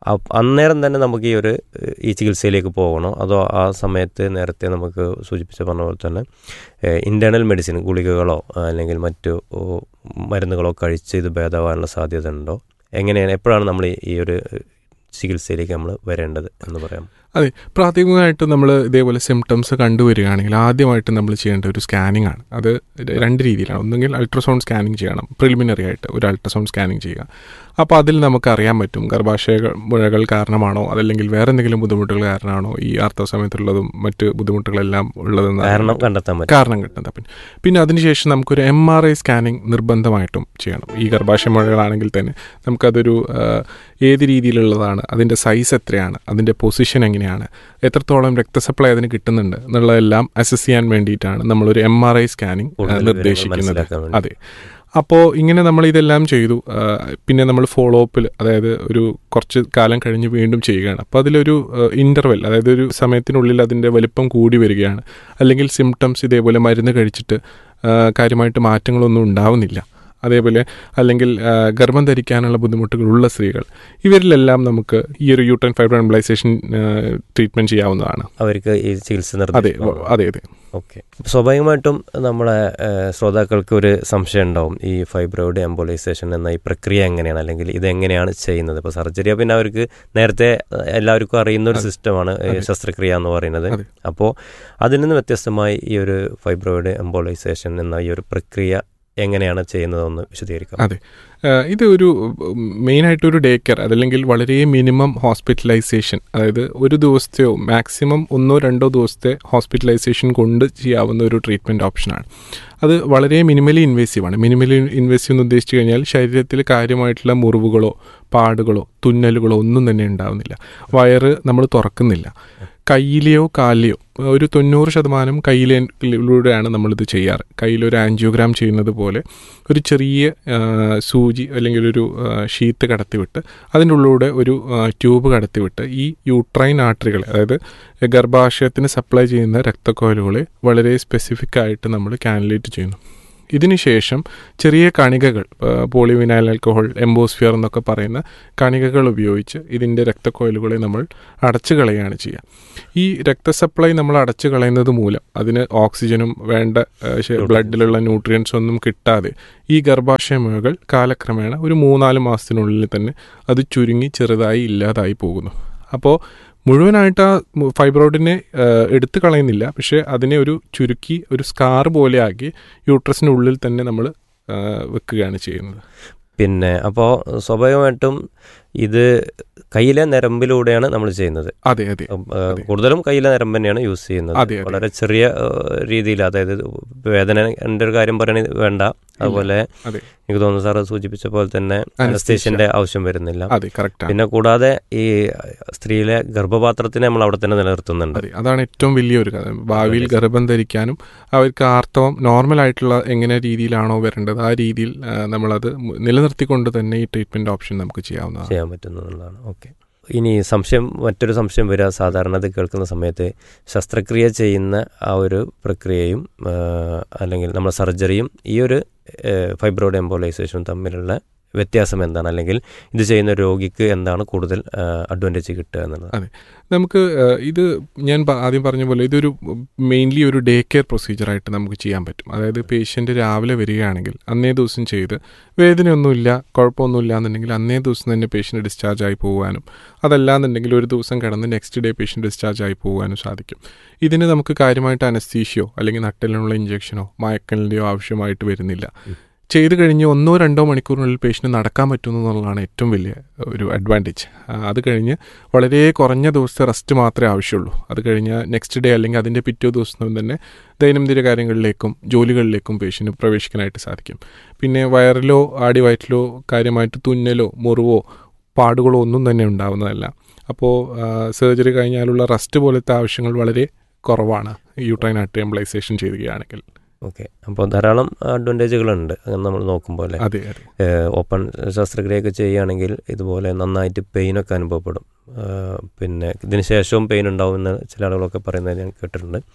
അപ്പ് അന്നേരം തന്നെ നമുക്ക് ഈ ഒരു ഏഹ്, ഈ ചികിത്സയിലേക്ക് പോകണോ അതോ ആ സമയത്ത് നേരത്തെ നമുക്ക് സൂചിപ്പിച്ച പറഞ്ഞ പോലെ തന്നെ ഇൻറ്റേർണൽ മെഡിസിൻ ഗുളികകളോ ആ, അല്ലെങ്കിൽ മറ്റു ഓ, മരുന്നുകളോ കഴിച്ച് ഇത് ഭേദമാകാനുള്ള സാധ്യത ഉണ്ടോ എങ്ങനെയാണ് എപ്പോഴാണ് നമ്മൾ ഈ- ഈ ഒരു ഏഹ്, ചികിത്സയിലേക്ക് നമ്മൾ വരേണ്ടത് എന്ന് പറയാം അതെ പ്രാഥമികമായിട്ട് നമ്മൾ ഇതേപോലെ സിംറ്റംസ് കണ്ടുവരികയാണെങ്കിൽ ആദ്യമായിട്ട് നമ്മൾ ചെയ്യേണ്ട ഒരു സ്കാനിങ് ആണ് അത് രണ്ട് രീതിയിലാണ് ഒന്നുകിൽ അൾട്രാസൗണ്ട് സ്കാനിങ് ചെയ്യണം പ്രിലിമിനറി ആയിട്ട് ഒരു അൾട്രാസൗണ്ട് സ്കാനിങ് ചെയ്യുക അപ്പോൾ അതിൽ നമുക്ക് അറിയാൻ പറ്റും ഗർഭാശയ മുഴകൾ കാരണമാണോ അതല്ലെങ്കിൽ വേറെ എന്തെങ്കിലും ബുദ്ധിമുട്ടുകൾ കാരണമാണോ ഈ ആർത്തവ സമയത്തുള്ളതും മറ്റ് ബുദ്ധിമുട്ടുകളെല്ലാം ഉള്ളതെന്ന് അറിയാൻ കാരണം പറ്റും. കണ്ടെത്താൻ പറ്റും കാരണം കിട്ടുന്നത് പിന്നെ പിന്നെ അതിനുശേഷം നമുക്കൊരു എം ആർ ഐ സ്കാനിങ് നിർബന്ധമായിട്ടും ചെയ്യണം ഈ ഗർഭാശയ മുഴകളാണെങ്കിൽ തന്നെ നമുക്കതൊരു ആ, ഏത് രീതിയിലുള്ളതാണ് അതിൻ്റെ സൈസ് എത്രയാണ് അതിൻ്റെ പൊസിഷൻ എങ്ങനെയാണ് എത്രത്തോളം രക്തസപ്ലൈ അതിന് കിട്ടുന്നുണ്ട് എന്നുള്ളതെല്ലാം അസസ് ചെയ്യാൻ വേണ്ടിയിട്ടാണ് നമ്മളൊരു എം ആർ ഐ സ്കാനിങ് കൂടുതൽ വിവരങ്ങൾ നിർദ്ദേശിക്കുന്നത് മനസ്സിലാക്കാൻ വേണ്ടി. അതെ അപ്പോൾ ഇങ്ങനെ നമ്മൾ ഇതെല്ലാം ചെയ്തു ആ, പിന്നെ നമ്മൾ ഫോളോ അപ്പിൽ അതായത് ഒരു കുറച്ച് കാലം കഴിഞ്ഞ് വീണ്ടും ചെയ്യുകയാണ് അപ്പോൾ അതിലൊരു ഇൻ്റർവെൽ അതായത് ഒരു സമയത്തിനുള്ളിൽ അതിൻ്റെ വലിപ്പം കൂടി വരികയാണ് അല്ലെങ്കിൽ സിംറ്റംസ് ഇതേപോലെ മരുന്ന് കഴിച്ചിട്ട് ആ, കാര്യമായിട്ട് മാറ്റങ്ങളൊന്നും ഉണ്ടാവുന്നില്ല അതേപോലെ അല്ലെങ്കിൽ ആ, ഗർഭം ധരിക്കാനുള്ള ബുദ്ധിമുട്ടുകളുള്ള സ്ത്രീകൾ ഇവരിലെല്ലാം നമുക്ക് ഈ ഒരു യൂട്ടൻ ഫൈബ്രോ എംബ്ലൈസേഷൻ ട്രീറ്റ്മെൻറ്റ് ചെയ്യാവുന്നതാണ് അവർക്ക് ഈ ചികിത്സ അതെ നിർദ്ദേശിക്കാം അതെ അതെ ഓക്കെ സ്വാഭാവികമായിട്ടും നമ്മളെ ഏഹ്, ശ്രോതാക്കൾക്ക് ഒരു സംശയം ഉണ്ടാവും ഈ ഫൈബ്രോയിഡ് എംബോളൈസേഷൻ എന്ന ഈ പ്രക്രിയ എങ്ങനെയാണ് അല്ലെങ്കിൽ ഇത് എങ്ങനെയാണ് ചെയ്യുന്നത് ഇപ്പോൾ സർജറി പിന്നെ അവർക്ക് നേരത്തെ ഏഹ്, എല്ലാവർക്കും അറിയുന്ന ഒരു അതെ. സിസ്റ്റമാണ് ഈ അതെ. ശസ്ത്രക്രിയ എന്ന് പറയുന്നത് അതെ. അപ്പോൾ അതിൽ നിന്ന് വ്യത്യസ്തമായി ഈ ഒരു ഫൈബ്രോയിഡ് എംബോളൈസേഷൻ എന്ന ഈ ഒരു പ്രക്രിയ എങ്ങനെയാണ് ചെയ്യുന്നതെന്ന് വിശദീകരിക്കാം അതെ ഏഹ് ഇത് ഒരു മെയിനായിട്ട് ഒരു ഡേ കെയർ അതല്ലെങ്കിൽ വളരെ മിനിമം ഹോസ്പിറ്റലൈസേഷൻ അതായത് ഒരു ദിവസത്തെയോ മാക്സിമം ഒന്നോ രണ്ടോ ദിവസത്തെ ഹോസ്പിറ്റലൈസേഷൻ കൊണ്ട് ചെയ്യാവുന്ന ഒരു ട്രീറ്റ്മെൻറ്റ് ഓപ്ഷനാണ് അത് വളരെ മിനിമലി ഇൻവേസീവ് ആണ് മിനിമലി ഇൻവേസീവ് എന്ന് ഉദ്ദേശിച്ചു കഴിഞ്ഞാൽ ശരീരത്തിൽ കാര്യമായിട്ടുള്ള മുറിവുകളോ പാടുകളോ തുന്നലുകളോ ഒന്നും തന്നെ ഉണ്ടാവുന്നില്ല വയറ് നമ്മൾ തുറക്കുന്നില്ല കയ്യിലെയോ കാലിലെയോ ഒരു തൊണ്ണൂറ് ശതമാനം കയ്യിലൂടെയാണ് നമ്മളിത് ചെയ്യാറ് കയ്യിലൊരു ആൻജിയോഗ്രാം ചെയ്യുന്നത് പോലെ ഒരു ചെറിയ ആ, സൂചി അല്ലെങ്കിൽ ഒരു ആ, ഷീത്ത് കടത്തിവിട്ട് അതിൻ്റെ ഉള്ളിലൂടെ ഒരു ആ, ട്യൂബ് കടത്തിവിട്ട് ഈ യൂട്രൈൻ ആർട്ടറികളെ അതായത് ഗർഭാശയത്തിന് സപ്ലൈ ചെയ്യുന്ന രക്തക്കോലുകളെ വളരെ സ്പെസിഫിക് ആയിട്ട് നമ്മൾ കാനുലേറ്റ് ചെയ്യുന്നു ഇതിനുശേഷം ചെറിയ കണികകൾ പോളിവിനൈൽ ആൽക്കഹോൾ എംബോസ്ഫിയർ എന്നൊക്കെ പറയുന്ന കണികകൾ ഉപയോഗിച്ച് ഇതിൻ്റെ രക്തക്കോയിലുകളെ നമ്മൾ അടച്ചു കളയുകയാണ് ചെയ്യുക ഈ രക്തസപ്ലൈ നമ്മൾ അടച്ചു കളയുന്നത് മൂലം അതിന് ഓക്സിജനും വേണ്ട ആ, ശ- ബ്ലഡിലുള്ള ന്യൂട്രിയൻസ് ഒന്നും കിട്ടാതെ ഈ ഗർഭാശയ മുഴകൾ കാലക്രമേണ ഒരു മൂന്നാല് മാസത്തിനുള്ളിൽ തന്നെ അത് ചുരുങ്ങി ചെറുതായി ഇല്ലാതായി പോകുന്നു അപ്പോൾ മുഴുവനായിട്ട് ആ മു- ഫൈബ്രോയിഡിനെ ആ, എടുത്തു കളയുന്നില്ല പക്ഷേ അതിനെ ഒരു ചുരുക്കി ഒരു സ്കാർ പോലെ ആക്കി യൂട്രസിൻ്റെ ഉള്ളിൽ തന്നെ നമ്മൾ വെക്കുകയാണ് ചെയ്യുന്നത് പിന്നെ അപ്പോൾ സ്വാഭാവികമായിട്ടും ഇത് കയ്യിലെ നരമ്പിലൂടെയാണ് നമ്മൾ ചെയ്യുന്നത് അതെ അതെ ഉം, ഏഹ്, അതെ. കൂടുതലും കയ്യിലെ നരമ്പ് തന്നെയാണ് യൂസ് ചെയ്യുന്നത് അതെ, അതെ. വളരെ ചെറിയ ഏഹ്, രീതിയിൽ അതായത് വേദന എൻ്റെ ഒരു കാര്യം പറയണത് വേണ്ട അതുപോലെ അതെ. എനിക്ക് തോന്നുന്നു സാറ് സൂചിപ്പിച്ച പോലെ തന്നെ Anesthesia. അനസ്തേഷ്യന്റെ ആവശ്യം വരുന്നില്ല അതെ കറക്റ്റാണ് പിന്നെ കൂടാതെ ഈ സ്ത്രീയിലെ ഗർഭപാത്രത്തിനെ നമ്മൾ അവിടെ തന്നെ നിലനിർത്തുന്നുണ്ട് അതെ അതാണ് ഏറ്റവും വലിയൊരു കാര്യം ഭാവിയിൽ ഗർഭം ധരിക്കാനും അവർക്ക് ആർത്തവം നോർമൽ ആയിട്ടുള്ള എങ്ങനെ രീതിയിലാണോ വരേണ്ടത് ആ രീതിയിൽ ആ, നമ്മളത് മു- നിലനിർത്തിക്കൊണ്ട് തന്നെ ഈ ട്രീറ്റ്മെന്റ് ഓപ്ഷൻ നമുക്ക് ചെയ്യാവുന്നതാണ് ചെയ്യാൻ പറ്റുന്നതാണ് ഓക്കെ ഇനി സംശയം മറ്റൊരു സംശയം വരിക സാധാരണ ഇത് കേൾക്കുന്ന സമയത്ത് ശസ്ത്രക്രിയ ചെയ്യുന്ന ആ ഒരു പ്രക്രിയയും ആ, അല്ലെങ്കിൽ നമ്മുടെ സർജറിയും ഈ ഒരു ഫൈബ്രോയിഡ് എംബോലൈസേഷനും തമ്മിലുള്ള വ്യത്യാസം എന്താണ് അല്ലെങ്കിൽ ഇത് ചെയ്യുന്ന രോഗിക്ക് എന്താണ് കൂടുതൽ അഡ്വാൻറ്റേജ് കിട്ടുക എന്നുള്ളത് നമുക്ക് ആ, ഇത് ഞാൻ പ- ആദ്യം പറഞ്ഞ പോലെ ഇതൊരു മെയിൻലി ഒരു ഡേ കെയർ പ്രൊസീജിയറായിട്ട് നമുക്ക് ചെയ്യാൻ പറ്റും അതായത് പേഷ്യൻ്റ് രാവിലെ വരികയാണെങ്കിൽ അന്നേ ദിവസം ചെയ്ത് വേദനയൊന്നുമില്ല കുഴപ്പമൊന്നുമില്ല എന്നുണ്ടെങ്കിൽ അന്നേ ദിവസം തന്നെ പേഷ്യൻ്റ് ഡിസ്ചാർജ് ആയി പോകാനും അതല്ലാന്നുണ്ടെങ്കിൽ ഒരു ദിവസം കിടന്ന് നെക്സ്റ്റ് ഡേ പേഷ്യൻ്റ് ഡിസ്ചാർജ് ആയി പോകാനും സാധിക്കും ഇതിന് നമുക്ക് കാര്യമായിട്ട് അനസ്തീഷ്യോ അല്ലെങ്കിൽ നട്ടലിനുള്ള ഇഞ്ചക്ഷനോ മയക്കലിൻ്റെയോ ആവശ്യമായിട്ട് വരുന്നില്ല ചെയ്ത് കഴിഞ്ഞ് ഒന്നോ രണ്ടോ മണിക്കൂറിനുള്ളിൽ പേഷ്യൻ്റ് നടക്കാൻ പറ്റുന്നു എന്നുള്ളതാണ് ഏറ്റവും വലിയ ഒരു അഡ്വാൻറ്റേജ് അത് കഴിഞ്ഞ് വളരെ കുറഞ്ഞ ദിവസത്തെ റെസ്റ്റ് മാത്രമേ ആവശ്യമുള്ളൂ അത് കഴിഞ്ഞ് നെക്സ്റ്റ് ഡേ അല്ലെങ്കിൽ അതിൻ്റെ പിറ്റേ ദിവസം തന്നെ ദൈനംദിന കാര്യങ്ങളിലേക്കും ജോലികളിലേക്കും പേഷ്യൻ്റ് പ്രവേശിക്കാനായിട്ട് സാധിക്കും പിന്നെ വയറിലോ ആടി വയറ്റിലോ കാര്യമായിട്ട് തുന്നലോ മുറിവോ പാടുകളോ ഒന്നും തന്നെ ഉണ്ടാവുന്നതല്ല അപ്പോൾ സർജറി കഴിഞ്ഞാലുള്ള റെസ്റ്റ് പോലത്തെ ആവശ്യങ്ങൾ വളരെ കുറവാണ് യൂട്രൈൻ ആർട്ട് എംപ്ലൈസേഷൻ ചെയ്യുകയാണെങ്കിൽ ഓക്കെ അപ്പോൾ ധാരാളം അഡ്വാൻറ്റേജുകളുണ്ട് അങ്ങനെ നമ്മൾ നോക്കുമ്പോൾ അല്ലേ അതെ അതെ ഏഹ് ഓപ്പൺ ശസ്ത്രക്രിയയൊക്കെ ചെയ്യുകയാണെങ്കിൽ ഇതുപോലെ നന്നായിട്ട് പെയിനൊക്കെ അനുഭവപ്പെടും ഏഹ് പിന്നെ ഇതിന് ശേഷവും പെയിൻ ഉണ്ടാവുമെന്ന് ചില ആളുകളൊക്കെ പറയുന്നത് ഞാൻ കേട്ടിട്ടുണ്ട്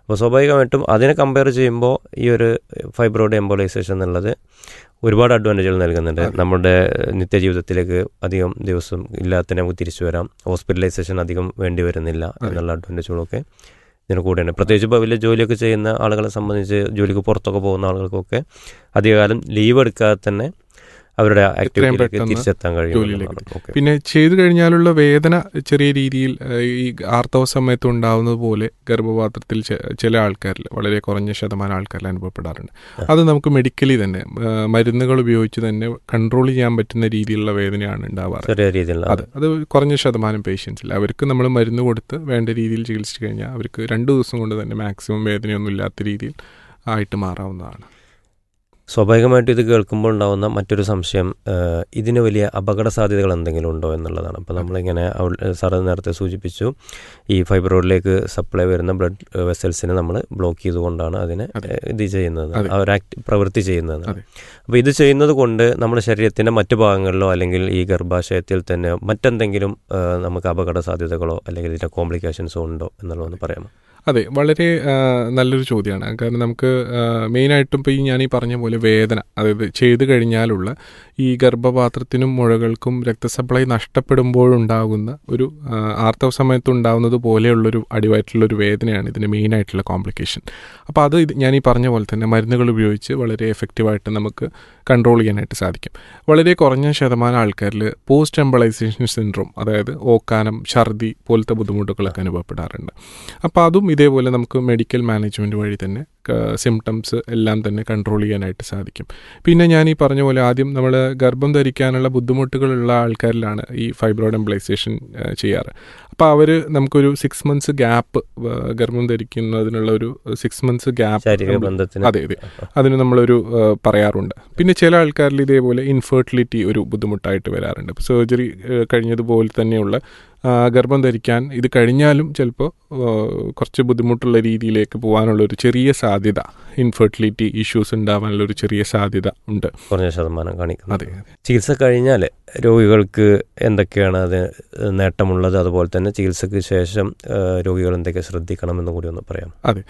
അപ്പോൾ സ്വാഭാവികമായിട്ടും അതിനെ കമ്പയർ ചെയ്യുമ്പോൾ ഈ ഒരു ഫൈബ്രോയിഡ് എംബോലൈസേഷൻ എന്നുള്ളത് ഒരുപാട് അഡ്വാൻറ്റേജുകൾ നൽകുന്നുണ്ട് നമ്മുടെ നിത്യജീവിതത്തിലേക്ക് അധികം ദിവസം ഇല്ലാത്ത നമുക്ക് തിരിച്ചു വരാം ഹോസ്പിറ്റലൈസേഷൻ അധികം വേണ്ടി വരുന്നില്ല എന്നുള്ള അഡ്വാൻറ്റേജുകളൊക്കെ ഇതിന് കൂടെയുണ്ട് പ്രത്യേകിച്ച് ഇപ്പോൾ വലിയ ജോലിയൊക്കെ ചെയ്യുന്ന ആളുകളെ സംബന്ധിച്ച് ജോലിക്ക് പുറത്തൊക്കെ പോകുന്ന ആളുകൾക്കൊക്കെ അധികകാലം ലീവ് എടുക്കാതെ തന്നെ അവരുടെ ആക്ടിവിറ്റിയിലേക്ക് പെട്ടെന്ന് തിരിച്ചെത്താൻ കഴിയും ജോലിയിലേക്ക് എന്നുള്ളതാണ്. ഓക്കെ. പിന്നെ ചെയ്തു കഴിഞ്ഞാലുള്ള വേദന ചെറിയ രീതിയിൽ ഏഹ്, ഈ ആർത്തവ സമയത്ത് ഉണ്ടാവുന്നത് പോലെ ഗർഭപാത്രത്തിൽ ചെ- ചില ആൾക്കാരിൽ വളരെ കുറഞ്ഞ ശതമാനം ആൾക്കാരിൽ അനുഭവപ്പെടാറുണ്ട് അത് നമുക്ക് മെഡിക്കലി തന്നെ ഏഹ്, മരുന്നുകൾ ഉപയോഗിച്ച് തന്നെ കൺട്രോൾ ചെയ്യാൻ പറ്റുന്ന രീതിയിലുള്ള വേദനയാണ് ഉണ്ടാവാറ് ചെറിയ രീതിയിലുള്ള അത് അത് കുറഞ്ഞ ശതമാനം പേഷ്യൻസിൽ അവർക്ക് നമ്മൾ മരുന്ന് കൊടുത്ത് വേണ്ട രീതിയിൽ ചികിത്സിച്ച് കഴിഞ്ഞാൽ അവർക്ക് രണ്ട് ദിവസം കൊണ്ട് തന്നെ മാക്സിമം വേദനയൊന്നും ഇല്ലാത്ത രീതിയിൽ ആയിട്ട് മാറാവുന്നതാണ് സ്വാഭാവികമായിട്ടും ഇത് കേൾക്കുമ്പോൾ ഉണ്ടാകുന്ന മറ്റൊരു സംശയം ഏഹ്, ഇതിന് വലിയ അപകട സാധ്യതകൾ എന്തെങ്കിലും ഉണ്ടോ എന്നുള്ളതാണ് അപ്പോൾ നമ്മളിങ്ങനെ സാറ് നേരത്തെ സൂചിപ്പിച്ചു ഈ ഫൈബ്രോയിഡിലേക്ക് സപ്ലൈ വരുന്ന ബ്ലഡ് വെസൽസിനെ നമ്മൾ ബ്ലോക്ക് ചെയ്തുകൊണ്ടാണ് അതിനെ അതെ. ഏഹ്, ഇത് ചെയ്യുന്നത് അതെ. അവർ ആക്ട് പ്രവൃത്തി ചെയ്യുന്നത് അതെ. അപ്പോൾ ഇത് ചെയ്യുന്നത് കൊണ്ട് നമ്മുടെ ശരീരത്തിൻ്റെ മറ്റു ഭാഗങ്ങളിലോ അല്ലെങ്കിൽ ഈ ഗർഭാശയത്തിൽ തന്നെ മറ്റെന്തെങ്കിലും ഏഹ്, നമുക്ക് അപകട സാധ്യതകളോ അല്ലെങ്കിൽ ഇതിൻ്റെ കോംപ്ലിക്കേഷൻസോ ഉണ്ടോ എന്നുള്ളതൊന്ന് പറയാമോ അതെ വളരെ ആ, നല്ലൊരു ചോദ്യമാണ് കാരണം നമുക്ക് മെയിനായിട്ടും ഇപ്പോൾ ഈ ഞാൻ ഈ പറഞ്ഞ പോലെ വേദന അതായത് ചെയ്തു കഴിഞ്ഞാലുള്ള ഈ ഗർഭപാത്രത്തിനും മുഴകൾക്കും രക്തസപ്ലൈ നഷ്ടപ്പെടുമ്പോഴുണ്ടാകുന്ന ഒരു ആ, ആർത്തവ സമയത്ത് ഉണ്ടാകുന്നത് പോലെയുള്ളൊരു അടിവായിട്ടുള്ളൊരു വേദനയാണ് ഇതിൻ്റെ മെയിനായിട്ടുള്ള കോംപ്ലിക്കേഷൻ അപ്പോൾ അത് ഇത് ഞാൻ ഈ പറഞ്ഞ പോലെ തന്നെ മരുന്നുകൾ ഉപയോഗിച്ച് വളരെ എഫക്റ്റീവായിട്ട് നമുക്ക് കൺട്രോൾ ചെയ്യാനായിട്ട് സാധിക്കും വളരെ കുറഞ്ഞ ശതമാനം ആൾക്കാരിൽ പോസ്റ്റ് എംബളൈസേഷൻ സിൻഡ്രോം അതായത് ഓക്കാനം ഛർദി പോലത്തെ ബുദ്ധിമുട്ടുകളൊക്കെ അനുഭവപ്പെടാറുണ്ട് അപ്പോൾ അതും ഇതേപോലെ നമുക്ക് മെഡിക്കൽ മാനേജ്മെൻറ്റ് വഴി തന്നെ സിംറ്റംസ് എല്ലാം തന്നെ കൺട്രോൾ ചെയ്യാനായിട്ട് സാധിക്കും പിന്നെ ഞാൻ ഈ പറഞ്ഞ പോലെ ആദ്യം നമ്മൾ ഗർഭം ധരിക്കാനുള്ള ബുദ്ധിമുട്ടുകളുള്ള ആൾക്കാരിലാണ് ഈ ഫൈബ്രോയിഡ് എംബ്ലൈസേഷൻ ചെയ്യാറ് അപ്പോൾ അവർ നമുക്കൊരു സിക്സ് മന്ത്സ് ഗ്യാപ്പ് ഗർഭം ധരിക്കുന്നതിനുള്ള ഒരു സിക്സ് മന്ത്സ് ശാരീരിക ഗ്യാപ്പ് ബന്ധത്തിന് അതെ അതെ അതിന് നമ്മളൊരു ആ, പറയാറുണ്ട് പിന്നെ ചില ആൾക്കാരിൽ ഇതേപോലെ ഇൻഫെർട്ടിലിറ്റി ഒരു ബുദ്ധിമുട്ടായിട്ട് വരാറുണ്ട് ഇപ്പോൾ സർജറി കഴിഞ്ഞതുപോലെ തന്നെയുള്ള ആ, ഗർഭം ധരിക്കാൻ ഇത് കഴിഞ്ഞാലും ചിലപ്പോൾ കുറച്ച് ബുദ്ധിമുട്ടുള്ള രീതിയിലേക്ക് പോകാനുള്ള ഒരു ചെറിയ സാധ്യത ഇൻഫെർട്ടിലിറ്റി ഇഷ്യൂസ് ഉണ്ടാവാനുള്ള ഒരു ചെറിയ സാധ്യത ഉണ്ട് കുറഞ്ഞ ശതമാനം കാണിക്കുന്നത് അതെ ചികിത്സ കഴിഞ്ഞാൽ രോഗികൾക്ക് എന്തൊക്കെയാണ് അത് നേട്ടമുള്ളത് അതുപോലെ തന്നെ ചികിത്സയ്ക്ക് ശേഷം ഏഹ്, രോഗികൾ എന്തൊക്കെ ശ്രദ്ധിക്കണമെന്ന് കൂടി ഒന്ന് പറയാം അതെ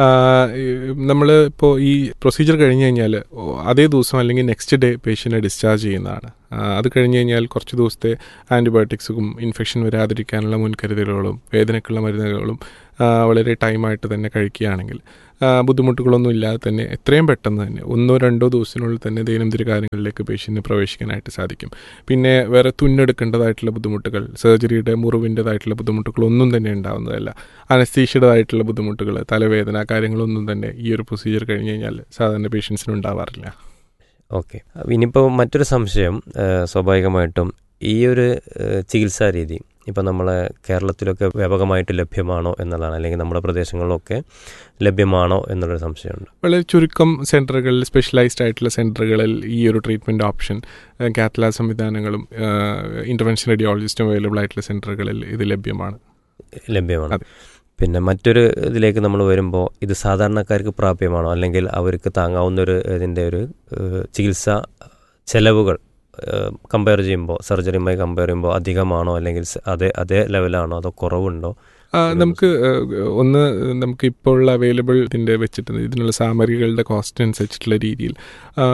നമ്മൾ ഇപ്പോൾ ഈ പ്രൊസീജിയർ കഴിഞ്ഞ് കഴിഞ്ഞാൽ അതേ ദിവസം അല്ലെങ്കിൽ നെക്സ്റ്റ് ഡേ പേഷ്യൻറ്റിനെ ഡിസ്ചാർജ് ചെയ്യുന്നതാണ് ആ, അത് കഴിഞ്ഞ് കഴിഞ്ഞാൽ കുറച്ച് ദിവസത്തെ ആൻറ്റിബയോട്ടിക്സും ഇൻഫെക്ഷൻ വരാതിരിക്കാനുള്ള മുൻകരുതലുകളും വേദനയ്ക്കുള്ള മരുന്നുകളും ആ, വളരെ ടൈമായിട്ട് തന്നെ കഴിക്കുകയാണെങ്കിൽ ആ, ബുദ്ധിമുട്ടുകളൊന്നും ഇല്ലാതെ തന്നെ എത്രയും പെട്ടെന്ന് തന്നെ ഒന്നോ രണ്ടോ ദിവസത്തിനുള്ളിൽ തന്നെ ദൈനംദിന കാര്യങ്ങളിലേക്ക് പേഷ്യൻറ്റിന് പ്രവേശിക്കാനായിട്ട് സാധിക്കും പിന്നെ വേറെ തുന്നെടുക്കേണ്ടതായിട്ടുള്ള ബുദ്ധിമുട്ടുകൾ സർജറിയുടെ മുറിവിൻ്റെതായിട്ടുള്ള ബുദ്ധിമുട്ടുകളൊന്നും തന്നെ ഉണ്ടാവുന്നതല്ല അനസ്തീഷ്യയുടേതായിട്ടുള്ള ബുദ്ധിമുട്ടുകൾ തലവേദന കാര്യങ്ങളൊന്നും തന്നെ ഈ ഒരു പ്രൊസീജിയർ കഴിഞ്ഞ് കഴിഞ്ഞാൽ സാധാരണ പേഷ്യൻസിന് ഉണ്ടാവാറില്ല ഓക്കെ ഇനിയിപ്പോൾ മറ്റൊരു സംശയം ഏഹ്, സ്വാഭാവികമായിട്ടും ഈ ഒരു ഏഹ്, ചികിത്സാ രീതി ഇപ്പം നമ്മളെ കേരളത്തിലൊക്കെ വ്യാപകമായിട്ട് ലഭ്യമാണോ എന്നുള്ളതാണ് അല്ലെങ്കിൽ നമ്മുടെ പ്രദേശങ്ങളിലൊക്കെ ലഭ്യമാണോ എന്നുള്ളൊരു സംശയമുണ്ട് വളരെ ചുരുക്കം സെൻറ്ററുകളിൽ സ്പെഷ്യലൈസ്ഡ് ആയിട്ടുള്ള സെൻറ്ററുകളിൽ ഈ ഒരു ട്രീറ്റ്മെൻറ്റ് ഓപ്ഷൻ കാത്തലാ സംവിധാനങ്ങളും ഇൻ്റർവെൻഷൻ റേഡിയോളജിസ്റ്റും അവൈലബിൾ ആയിട്ടുള്ള സെൻറ്ററുകളിൽ ഇത് ലഭ്യമാണ് ലഭ്യമാണ് അതെ. പിന്നെ മറ്റൊരു ഇതിലേക്ക് നമ്മൾ വരുമ്പോൾ ഇത് സാധാരണക്കാർക്ക് പ്രാപ്യമാണോ അല്ലെങ്കിൽ അവർക്ക് താങ്ങാവുന്ന ഒരു ഇതിൻ്റെ ഒരു ഏഹ്, ചികിത്സാ ചെലവുകൾ കമ്പയർ ചെയ്യുമ്പോൾ സർജറിയുമായി കമ്പയർ ചെയ്യുമ്പോൾ അധികമാണോ അല്ലെങ്കിൽ സ- അതേ അതേ ലെവലാണോ അതോ കുറവുണ്ടോ ആ, നമുക്ക് ഏഹ്, ഒന്ന് നമുക്ക് ഇപ്പോൾ ഉള്ള അവൈലബിൾ ഇതിൻ്റെ വെച്ചിട്ട് ഇതിനുള്ള സാമഗ്രികളുടെ കോസ്റ്റ് അനുസരിച്ചിട്ടുള്ള രീതിയിൽ ആ,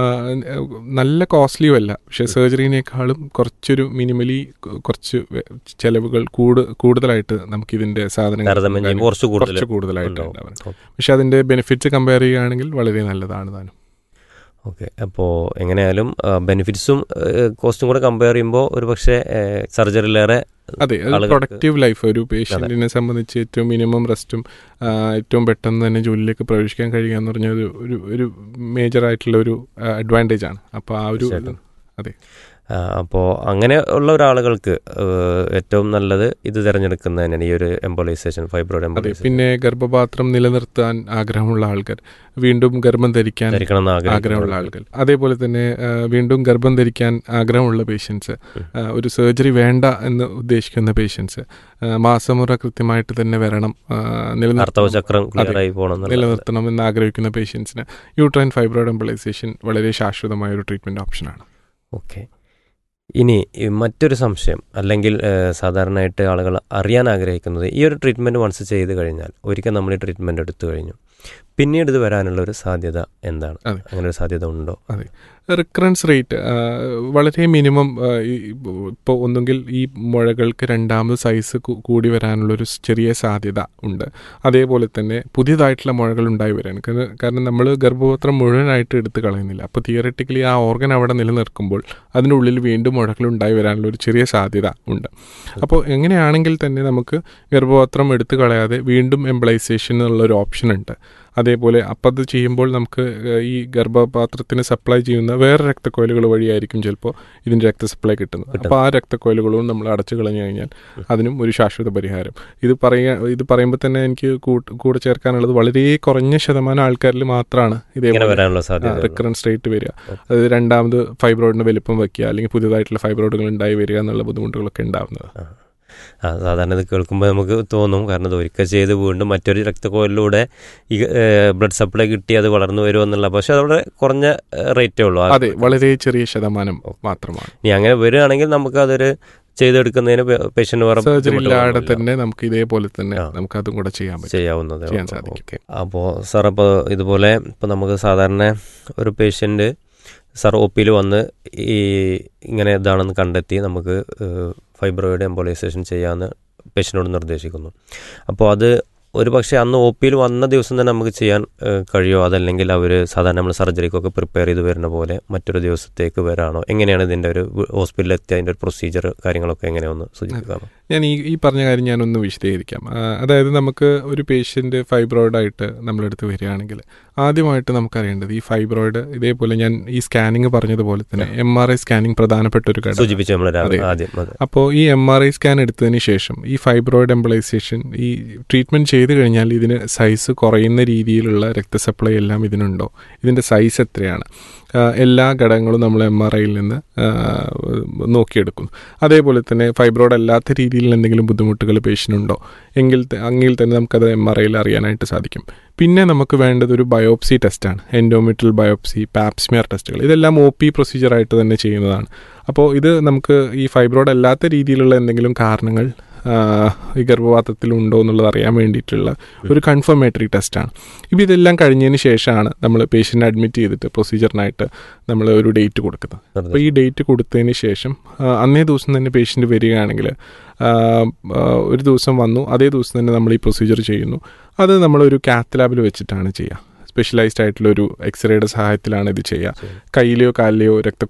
നല്ല കോസ്റ്റ്ലിയും അല്ല പക്ഷേ സർജറിനേക്കാളും കുറച്ചൊരു മിനിമലി കുറച്ച് വെ- ചെലവുകൾ കൂട് കൂടുതലായിട്ട് നമുക്ക് ഇതിൻ്റെ സാധനങ്ങൾ താരതമ്യം ചെയ്യുമ്പോൾ കുറച്ച് കൂടുതൽ കുറച്ച് കൂടുതലായിട്ട് ഉണ്ടാവും. ഉണ്ടാവും പക്ഷെ അതിൻ്റെ ബെനിഫിറ്റ്സ് കമ്പയർ ചെയ്യുകയാണെങ്കിൽ വളരെ നല്ലതാണ് താനും ഓക്കെ അപ്പോൾ എങ്ങനെയായാലും ബെനിഫിറ്റ്സും കോസ്റ്റും കൂടെ കമ്പയർ ചെയ്യുമ്പോൾ ഒരു പക്ഷേ സർജറിയിലേറെ അതെ അത് ആളുകൾക്ക് പ്രൊഡക്റ്റീവ് ലൈഫ് ഒരു പേഷ്യൻറ്റിനെ സംബന്ധിച്ച് ഏറ്റവും മിനിമം റെസ്റ്റും ഏറ്റവും പെട്ടെന്ന് തന്നെ ജോലിയിലേക്ക് പ്രവേശിക്കാൻ കഴിയുക എന്ന് പറഞ്ഞ ഒരു ഒരു ഒരു മേജർ ആയിട്ടുള്ള ഒരു അഡ്വാൻറ്റേജ് ആണ് അപ്പോൾ ആ ഒരു തീർച്ചയായിട്ടും. അതെ അപ്പോൾ അങ്ങനെ ഉള്ള ഒരാളുകൾക്ക് ഏഹ്, ഏറ്റവും നല്ലത് ഇത് തിരഞ്ഞെടുക്കുന്നത് തന്നെയാണ് ഈ ഒരു എംബോളൈസേഷൻ ഫൈബ്രോയിഡ് അതെ എംബോളൈസേഷൻ പിന്നെ ഗർഭപാത്രം നിലനിർത്താൻ ആഗ്രഹമുള്ള ആൾക്കാർ വീണ്ടും ഗർഭം ധരിക്കാൻ ധരിക്കണം എന്ന് ആഗ്രഹമുള്ള ആഗ്രഹമുള്ള ആളുകൾ അതേപോലെ തന്നെ ആ, വീണ്ടും ഗർഭം ധരിക്കാൻ ആഗ്രഹമുള്ള പേഷ്യൻസ് ഒരു സർജറി വേണ്ട എന്ന് ഉദ്ദേശിക്കുന്ന പേഷ്യൻസ് മാസമുറ കൃത്യമായിട്ട് തന്നെ വരണം ആ, നിലനിർത്തണം അർത്ഥവചക്രം ക്ലിയർ അതെ. ആയി പോകണം എന്നുള്ളത് നിലനിർത്തണം എന്ന് ആഗ്രഹിക്കുന്ന പേഷ്യൻസിന് യൂട്രൈൻ ഫൈബ്രോയിഡ് എംബലൈസേഷൻ വളരെ ശാശ്വതമായ ഒരു ട്രീറ്റ്മെന്റ് ഓപ്ഷനാണ് ഓക്കെ ഇനി ഈ മറ്റൊരു സംശയം അല്ലെങ്കിൽ ഏഹ്, സാധാരണയായിട്ട് ആളുകൾ അറിയാൻ ആഗ്രഹിക്കുന്നത് ഈ ഒരു ട്രീറ്റ്മെൻറ്റ് വൺസ് ചെയ്ത് കഴിഞ്ഞാൽ ഒരിക്കൽ നമ്മൾ ഈ ട്രീറ്റ്മെൻറ്റ് എടുത്തു കഴിഞ്ഞു പിന്നീട് ഇത് വരാനുള്ള ഒരു സാധ്യത എന്താണ് അതെ. അങ്ങനെ ഒരു സാധ്യത ഉണ്ടോ റിക്കറൻസ് റേറ്റ് വളരെ മിനിമം ഇപ്പോൾ ഒന്നുകിൽ ഈ മുഴകൾക്ക് രണ്ടാമത് സൈസ് കൂടി വരാനുള്ളൊരു ചെറിയ സാധ്യത ഉണ്ട് അതേപോലെ തന്നെ പുതിയതായിട്ടുള്ള മുഴകൾ ഉണ്ടായി വരികയാണ് കാരണം കാരണം നമ്മൾ ഗർഭപത്രം മുഴുവനായിട്ട് എടുത്ത് കളയുന്നില്ല അപ്പോൾ തിയററ്റിക്കലി ആ ഓർഗൻ അവിടെ നിലനിൽക്കുമ്പോൾ അതിനുള്ളിൽ വീണ്ടും മുഴകൾ ഉണ്ടായി വരാനുള്ള ഒരു ചെറിയ സാധ്യത ഉണ്ട് അപ്പോൾ എങ്ങനെയാണെങ്കിൽ തന്നെ നമുക്ക് ഗർഭപത്രം എടുത്ത് കളയാതെ വീണ്ടും എംപ്ലൈസേഷൻ എന്നുള്ള ഒരു ഓപ്ഷൻ ഉണ്ട് അതേപോലെ അപ്പം അത് ചെയ്യുമ്പോൾ നമുക്ക് ഏഹ്, ഈ ഗർഭപാത്രത്തിന് സപ്ലൈ ചെയ്യുന്ന വേറെ രക്തക്കോയിലുകൾ വഴിയായിരിക്കും ചിലപ്പോൾ ഇതിൻ്റെ രക്ത സപ്ലൈ കിട്ടുന്നത് അപ്പോൾ ആ രക്തക്കോയിലുകളും നമ്മൾ അടച്ചു കളഞ്ഞു കഴിഞ്ഞാൽ അതിനും ഒരു ശാശ്വത പരിഹാരം ഇത് പറയാ ഇത് പറയുമ്പോൾ തന്നെ എനിക്ക് കൂട്ട്- കൂടെ ചേർക്കാനുള്ളത് വളരെ കുറഞ്ഞ ശതമാനം ആൾക്കാരിൽ മാത്രമാണ് ഇങ്ങനെ ഇതേപോലെ വരാനുള്ള സാധ്യത റിക്കറൻസ് റേറ്റ് വരിക അതായത് രണ്ടാമത് ഫൈബ്രോയിഡിന് വലിപ്പം വയ്ക്കുക അല്ലെങ്കിൽ പുതിയതായിട്ടുള്ള ഫൈബ്രോയിഡുകൾ ഉണ്ടായി വരിക എന്നുള്ള ബുദ്ധിമുട്ടുകളൊക്കെ ഉണ്ടാവുന്നത് ആ സാധാരണ ഇത് കേൾക്കുമ്പോൾ നമുക്ക് തോന്നും കാരണം ഇത് ഒരിക്കൽ ചെയ്ത് വീണ്ടും മറ്റൊരു രക്തക്കോലിലൂടെ ഈ ബ്ലഡ് സപ്ലൈ കിട്ടി അത് വളർന്നു വരുമോ എന്നുള്ള പക്ഷെ അതവിടെ കുറഞ്ഞ റേറ്റേ ഉള്ളൂ ആ- അതെ വളരെ ചെറിയ ശതമാനം മാത്രമാണ് ഇനി അങ്ങനെ വരികയാണെങ്കിൽ നമുക്ക് അതൊരു ചെയ്തെടുക്കുന്നതിന് പേഷ്യന്റ് വേറെ സർജറി ബുദ്ധിമുട്ട് ഇല്ലാതെ വരുന്നില്ല. തന്നെ നമുക്ക് ഇതേപോലെ തന്നെ ആ. നമുക്ക് അതും കൂടെ ചെയ്യാൻ പറ്റും ചെയ്യാവുന്നത് ചെയ്യാൻ സാധിക്കും. ഓക്കെ അപ്പോൾ സാർ അപ്പോൾ ഇതുപോലെ ഇപ്പോൾ നമുക്ക് സാധാരണ ഒരു പേഷ്യൻ്റ് സാർ ഒ പിയിൽ വന്ന് ഈ ഇങ്ങനെ ഇതാണെന്ന് കണ്ടെത്തി നമുക്ക് ഫൈബ്രോയിഡ് എംബോളൈസേഷൻ ചെയ്യാമെന്ന് പേഷ്യനോട് നിർദ്ദേശിക്കുന്നു അപ്പോൾ അത് ഒരു പക്ഷേ അന്ന് ഒ പിയിൽ വന്ന ദിവസം തന്നെ നമുക്ക് ചെയ്യാൻ ഏഹ്, കഴിയുമോ അതല്ലെങ്കിൽ അവർ സാധാരണ നമ്മൾ സർജറിക്കൊക്കെ പ്രിപ്പയർ ചെയ്ത് വരുന്ന പോലെ മറ്റൊരു ദിവസത്തേക്ക് വരാണോ എങ്ങനെയാണ് ഇതിൻ്റെ ഒരു ഹോസ്പിറ്റലിൽ എത്തിയ അതിൻ്റെ ഒരു പ്രൊസീജിയർ കാര്യങ്ങളൊക്കെ എങ്ങനെയൊന്ന് സൂചിപ്പിക്കാമോ ഞാൻ ഈ ഈ പറഞ്ഞ കാര്യം ഞാനൊന്ന് വിശദീകരിക്കാം ആ, അതായത് നമുക്ക് ഒരു പേഷ്യൻ്റ് ഫൈബ്രോയിഡ് ആയിട്ട് നമ്മളെടുത്ത് വരികയാണെങ്കിൽ ആദ്യമായിട്ട് നമുക്കറിയേണ്ടത് ഈ ഫൈബ്രോയിഡ് ഇതേപോലെ ഞാൻ ഈ സ്കാനിങ് പറഞ്ഞതുപോലെ തന്നെ എം ആർ ഐ സ്കാനിങ് പ്രധാനപ്പെട്ട ഒരു ഘടകം സൂചിപ്പിച്ചു നമ്മൾ അതെ. ആദ്യം അതെ അപ്പോൾ ഈ എം ആർ ഐ സ്കാൻ എടുത്തതിന് ശേഷം ഈ ഫൈബ്രോയിഡ് എംബിളൈസേഷൻ ഈ ട്രീറ്റ്മെൻറ്റ് ചെയ്ത് കഴിഞ്ഞാൽ ഇതിന് സൈസ് കുറയുന്ന രീതിയിലുള്ള രക്തസപ്ലൈ എല്ലാം ഇതിനുണ്ടോ ഇതിൻ്റെ സൈസ് എത്രയാണ് ആ, എല്ലാ ഘടകങ്ങളും നമ്മൾ എം ആർ ഐയിൽ നിന്ന് ആ, നോക്കിയെടുക്കുന്നു അതേപോലെ തന്നെ ഫൈബ്രോയിഡ് അല്ലാത്ത രീതിയിൽ എന്തെങ്കിലും ബുദ്ധിമുട്ടുകൾ പേഷ്യനുണ്ടോ എങ്കിൽ ത- എങ്കിൽ തന്നെ നമുക്കത് എം ആർ ഐയിൽ അറിയാനായിട്ട് സാധിക്കും പിന്നെ നമുക്ക് വേണ്ടത് ഒരു ബയോപ്സി ടെസ്റ്റാണ് എൻഡോമെട്രൽ ബയോപ്സി പാപ്സ്മിയർ ടെസ്റ്റുകൾ ഇതെല്ലാം ഒ പി പ്രൊസീജിയറായിട്ട് തന്നെ ചെയ്യുന്നതാണ് അപ്പോൾ ഇത് നമുക്ക് ഈ ഫൈബ്രോയിഡ് അല്ലാത്ത രീതിയിലുള്ള എന്തെങ്കിലും കാരണങ്ങൾ ആ, ഈ ഗർഭപാത്രത്തിൽ ഉണ്ടോ എന്നുള്ളത് അറിയാൻ വേണ്ടിയിട്ടുള്ള ഒരു കൺഫർമേറ്ററി ടെസ്റ്റാണ് ഇപ്പോൾ ഇതെല്ലാം കഴിഞ്ഞതിന് ശേഷമാണ് നമ്മൾ പേഷ്യൻ്റ് അഡ്മിറ്റ് ചെയ്തിട്ട് പ്രൊസീജിയറിനായിട്ട് നമ്മൾ ഒരു ഡേറ്റ് കൊടുക്കുന്നത് അപ്പോൾ ഈ ഡേറ്റ് കൊടുത്തതിന് ശേഷം ആ, അന്നേ ദിവസം തന്നെ പേഷ്യൻ്റ് വരികയാണെങ്കിൽ ആ, ആ, ഒരു ദിവസം വന്നു അതേ ദിവസം തന്നെ നമ്മൾ ഈ പ്രൊസീജിയർ ചെയ്യുന്നു അത് നമ്മളൊരു കാത്ത് ലാബിൽ വെച്ചിട്ടാണ് ചെയ്യുക സ്പെഷ്യലൈസ്ഡ് ആയിട്ടുള്ള ഒരു എക്സ്റേയുടെ സഹായത്തിലാണ് ഇത് ചെയ്യുക കയ്യിലെയോ കാലിലെയോ രക്ത